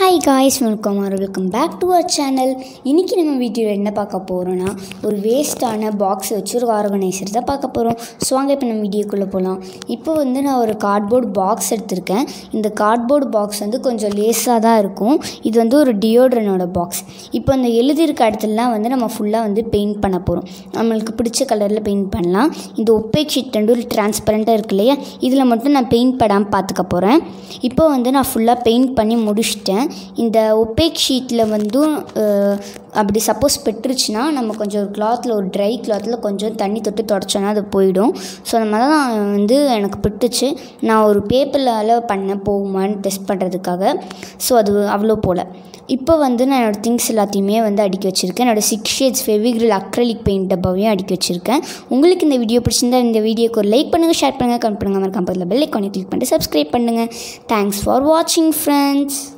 hi guys welcome welcome back to our channel இன்றைக்கி நம்ம வீடியோவில் என்ன பார்க்க போகிறோன்னா ஒரு வேஸ்ட்டான பாக்ஸ் வச்சு ஒரு ஆர்கனைசர் தான் பார்க்க போகிறோம் ஸோ வாங்க இப்போ நம்ம வீடியோக்குள்ளே போகலாம் இப்போ வந்து நான் ஒரு கார்ட்போர்ட் பாக்ஸ் எடுத்திருக்கேன் இந்த கார்ட்போர்ட் பாக்ஸ் வந்து கொஞ்சம் லேஸாக தான் இருக்கும் இது வந்து ஒரு டியோட்ரனோட பாக்ஸ் இப்போ அந்த எழுதியிருக்க இடத்துலலாம் வந்து நம்ம ஃபுல்லாக வந்து பெயிண்ட் பண்ண போகிறோம் நம்மளுக்கு பிடிச்ச கலரில் பெயிண்ட் பண்ணலாம் இந்த ஒப்பேக் ஷீட் வந்து ஒரு டிரான்ஸ்பரண்ட்டாக இருக்கு இல்லையா இதில் மட்டும் நான் பெயிண்ட் படாமல் பார்த்துக்க போகிறேன் இப்போ வந்து நான் ஃபுல்லாக பெயிண்ட் பண்ணி முடிச்சிட்டேன் இந்த ஒப்பேக் ஷீட்டில் வந்து அஹ், அப்படி சப்போஸ் பெற்றுச்சுன்னா நம்ம கொஞ்சம் ஒரு கிளாத்தில் ஒரு ட்ரை கிளாத்தில் கொஞ்சம் தண்ணி தொட்டு தொடச்சோன்னா அது போயிடும் ஸோ அந்த மாதிரி தான் வந்து எனக்கு பிட்டுச்சு நான் ஒரு பேப்பரில் பண்ண போகுமான்னு டெஸ்ட் பண்ணுறதுக்காக ஸோ அது அவ்வளோ போல் இப்போ வந்து நான் என்னோடய திங்ஸ் எல்லாத்தையுமே வந்து அடுக்கி வச்சுருக்கேன் என்னோடய six shades Fevicryl acrylic paint டப்பாவையும் அடுக்கி வச்சுருக்கேன் உங்களுக்கு இந்த வீடியோ பிடிச்சிருந்தா இந்த வீடியோக்கு ஒரு லைக் பண்ணுங்கள் ஷேர் பண்ணுங்கள் கமெண்ட் பண்ணுங்கள் மறக்காம பக்கத்தில் பெல் ஐக்கானை கிளிக் பண்ணிட்டு சப்ஸ்கிரைப் பண்ணுங்கள் தேங்க்ஸ் ஃபார் வாட்சிங் ஃப்ரெண்ட்ஸ்